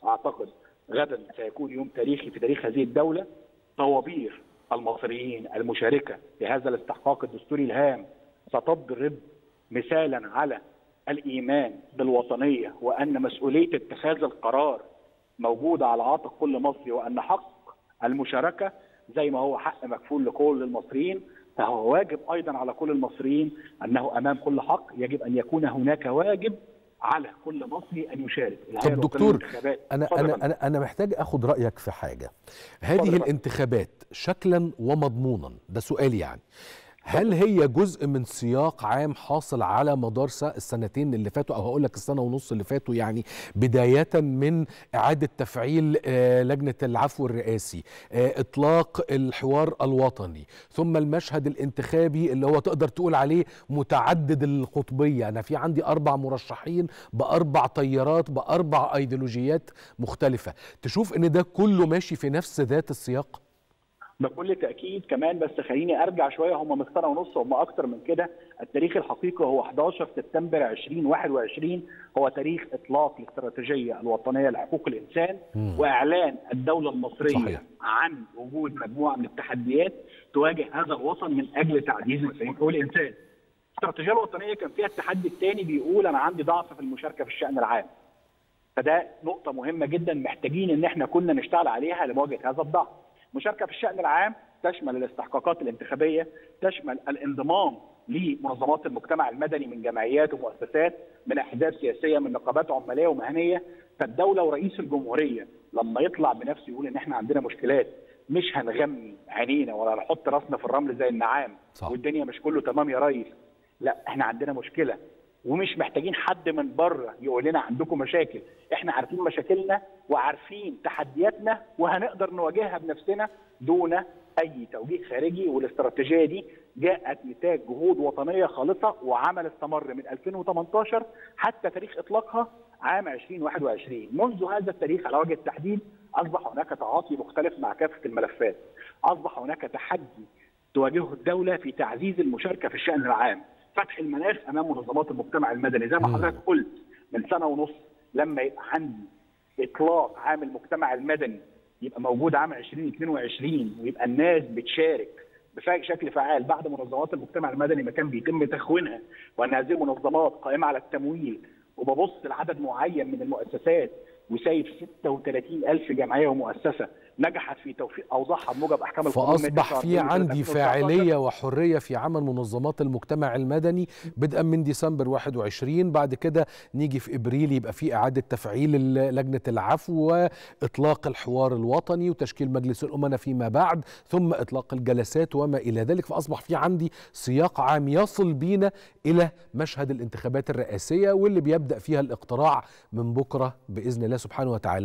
اعتقد غدا سيكون يوم تاريخي في تاريخ هذه الدوله طوابير المصريين المشاركه في هذا الاستحقاق الدستوري الهام ستضرب مثالا على الايمان بالوطنيه وان مسؤوليه اتخاذ القرار موجوده على عاتق كل مصري وان حق المشاركه زي ما هو حق مكفول لكل المصريين فهو واجب ايضا على كل المصريين انه امام كل حق يجب ان يكون هناك واجب على كل مصري ان يشارك طب دكتور انا انا انا انا محتاج اخد رايك في حاجه هذه الانتخابات شكلا ومضمونا ده سؤالي يعني هل هي جزء من سياق عام حاصل على مدار السنتين اللي فاتوا او هقول لك السنه ونص اللي فاتوا يعني بدايه من اعاده تفعيل لجنه العفو الرئاسي اطلاق الحوار الوطني ثم المشهد الانتخابي اللي هو تقدر تقول عليه متعدد القطبيه انا في عندي اربع مرشحين باربع تيارات باربع ايديولوجيات مختلفه تشوف ان ده كله ماشي في نفس ذات السياق بكل تاكيد كمان بس خليني ارجع شويه هم مش سنه ونص هم اكتر من كده التاريخ الحقيقي هو 11 سبتمبر 2021 هو تاريخ اطلاق الاستراتيجيه الوطنيه لحقوق الانسان مم. واعلان الدوله المصريه صحيح. عن وجود مجموعه من التحديات تواجه هذا الوطن من اجل تعزيز حقوق الانسان. الاستراتيجيه الوطنيه كان فيها التحدي الثاني بيقول انا عندي ضعف في المشاركه في الشان العام. فده نقطه مهمه جدا محتاجين ان احنا كنا نشتغل عليها لمواجهه هذا الضعف. مشاركه في الشان العام تشمل الاستحقاقات الانتخابيه، تشمل الانضمام لمنظمات المجتمع المدني من جمعيات ومؤسسات، من احزاب سياسيه، من نقابات عماليه ومهنيه، فالدوله ورئيس الجمهوريه لما يطلع بنفسه يقول ان احنا عندنا مشكلات مش هنغمي عينينا ولا نحط راسنا في الرمل زي النعام صح. والدنيا مش كله تمام يا ريس، لا احنا عندنا مشكله ومش محتاجين حد من بره يقول لنا عندكم مشاكل احنا عارفين مشاكلنا وعارفين تحدياتنا وهنقدر نواجهها بنفسنا دون اي توجيه خارجي والاستراتيجيه دي جاءت نتاج جهود وطنيه خالصه وعمل استمر من 2018 حتى تاريخ اطلاقها عام 2021 منذ هذا التاريخ على وجه التحديد اصبح هناك تعاطي مختلف مع كافه الملفات اصبح هناك تحدي تواجهه الدوله في تعزيز المشاركه في الشان العام فتح المناخ امام منظمات المجتمع المدني زي ما حضرتك قلت من سنه ونص لما يبقى عندي اطلاق عام المجتمع المدني يبقى موجود عام 2022 ويبقى الناس بتشارك بشكل فعال بعد منظمات المجتمع المدني ما كان بيتم تخوينها وان هذه المنظمات قائمه على التمويل وببص لعدد معين من المؤسسات وسايب 36 ألف جمعية ومؤسسة نجحت في توفيق أوضاعها بموجب أحكام القانون فأصبح في عندي فاعلية وحرية في عمل منظمات المجتمع المدني بدءا من ديسمبر 21 بعد كده نيجي في إبريل يبقى في إعادة تفعيل لجنة العفو وإطلاق الحوار الوطني وتشكيل مجلس الأمناء فيما بعد ثم إطلاق الجلسات وما إلى ذلك فأصبح في عندي سياق عام يصل بينا إلى مشهد الانتخابات الرئاسية واللي بيبدأ فيها الاقتراع من بكرة بإذن الله سبحانه وتعالى